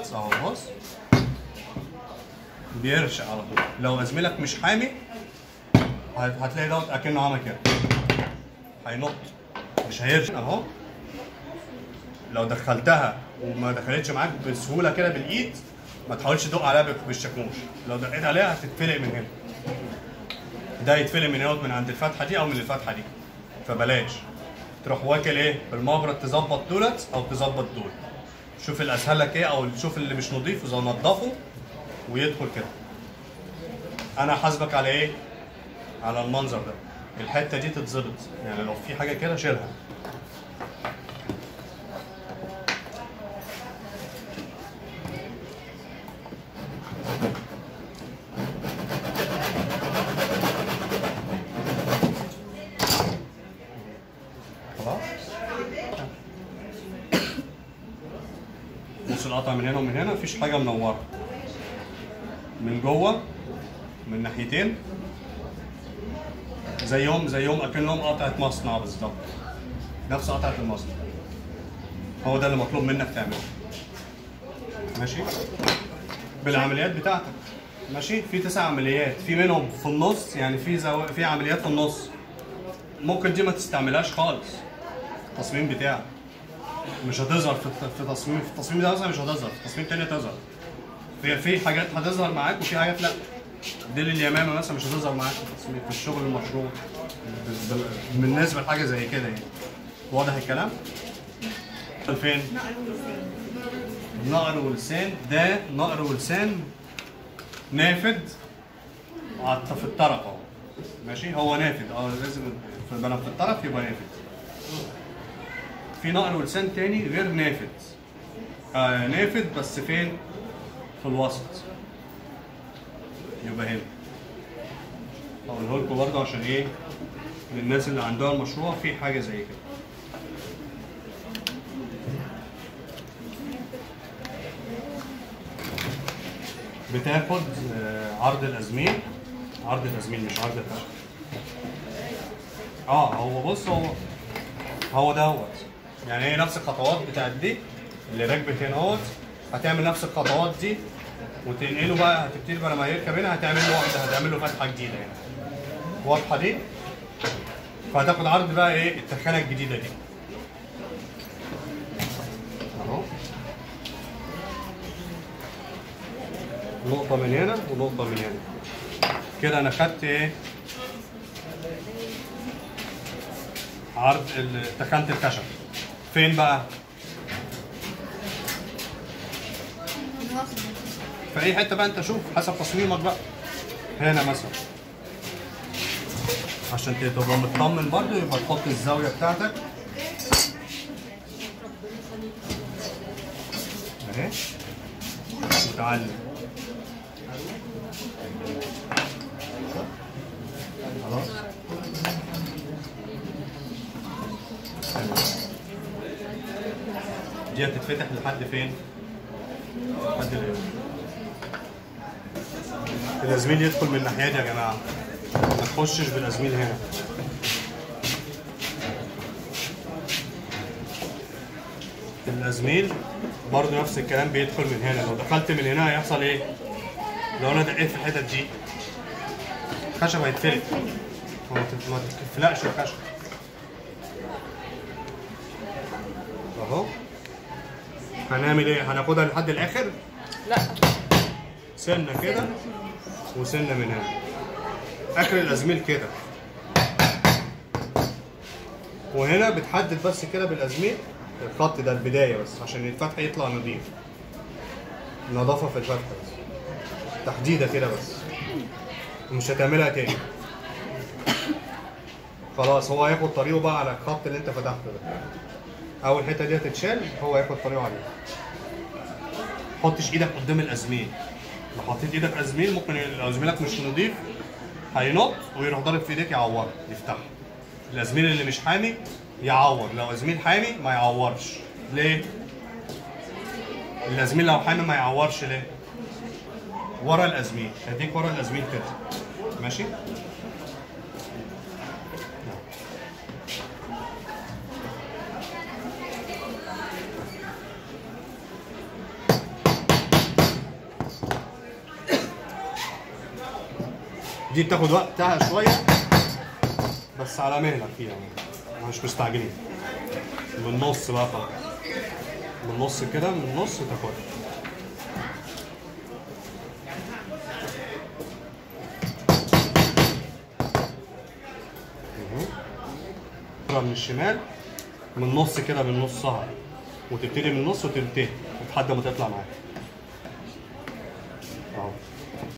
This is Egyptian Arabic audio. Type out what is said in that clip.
خلاص اهو بص بيرشق على طول لو زميلك مش حامي هت- هتلاقي دوت اكنه عمل كده هينط مش هيرشق اهو لو دخلتها وما دخلتش معاك بسهوله كده بالايد ما تحاولش تدق عليها بال- بالشاكوش لو دقيت عليها هتتفلق من هنا ده يتفلق من هنا من عند الفتحه دي او من الفتحه دي فبلاش تروح واكل ايه بالمبرد تظبط دولت او تظبط دول شوف الاسهل لك ايه او شوف اللي مش نضيف اذا نضفه ويدخل كده انا حاسبك على ايه على المنظر ده الحته دي تتظبط يعني لو في حاجه كده شيلها خلاص بص القطع من هنا ومن هنا مفيش حاجه منوره من جوه من ناحيتين زيهم زيهم اكنهم قطعه مصنع بالظبط نفس قطعه المصنع هو ده اللي مطلوب منك تعمله ماشي بالعمليات بتاعتك ماشي في تسع عمليات في منهم في النص يعني في زو... في عمليات في النص ممكن دي ما تستعملهاش خالص التصميم بتاعك مش هتظهر في في تصميم في التصميم ده مثلا مش هتظهر في تصميم تاني هتظهر في في حاجات هتظهر معاك وفي حاجات لا دي اليمامه مثلا مش هتظهر معاك في التصميم في الشغل المشروع بال- بال- بالنسبه لحاجه زي كده يعني واضح الكلام؟ فين؟ نقر ولسان ده نقر ولسان نافد عط- في الطرف اهو ماشي هو نافد اه لازم في البنى في الطرف يبقى نافد في نقر ولسان تاني غير نافد آه نافد بس فين في الوسط يبقى هنا هقوله لكم برضه عشان ايه للناس اللي عندها المشروع في حاجه زي كده بتاخد آه، عرض الازميل عرض الازميل مش عرض الخشب اه هو بص هو هو دوت يعني هي نفس الخطوات بتاعت دي اللي راكبت هنا اهوت هتعمل نفس الخطوات دي وتنقله بقى هتبتدي بقى لما يركب هنا هتعمل له واحده هتعمل له فتحه جديده هنا واضحه دي فهتاخد عرض بقى ايه التخانه الجديده دي اهو نقطه من هنا ونقطه من هنا كده انا خدت ايه عرض ال- تخانه الخشب فين بقى في اي حته بقى انت شوف حسب تصميمك بقى هنا مثلا عشان تبقى مطمن برضه يبقى تحط الزاويه بتاعتك اهي وتعلم خلاص حلو. دي هتتفتح لحد فين؟ لحد الهنا الازميل يدخل من الناحيه دي يا جماعه ما تخشش بالازميل هنا الازميل برضه نفس الكلام بيدخل من هنا لو دخلت من هنا هيحصل ايه لو انا دقيت في الحتت دي الخشب هيتفلق وما تت- ما تتفلقش الخشب اهو هنعمل ايه هناخدها لحد الاخر لا سنه كده وسنه من هنا اخر الازميل كده وهنا بتحدد بس كده بالازميل الخط ده البدايه بس عشان الفتح يطلع نظيف نظافه في الفتح بس تحديده كده بس ومش هتعملها تاني خلاص هو هياخد طريقه بقى على الخط اللي انت فتحته ده اول حته دي هتتشال هو هياخد طريقه عليه حطش ايدك قدام الازميل لو حطيت ايدك ازميل ممكن لو زميلك مش نضيف هينط ويروح ضارب في ايديك يعورك يفتحها الازميل اللي مش حامي يعور لو ازميل حامي ما يعورش ليه الازميل لو حامي ما يعورش ليه ورا الازميل هديك ورا الازميل كده ماشي دي بتاخد وقتها شويه بس على مهلك فيها يعني مش مستعجلين من النص بقى خلاص من النص كده من النص تاخدها مهم. من الشمال من النص كده من نصها وتبتدي من النص وتنتهي لحد ما تطلع معاك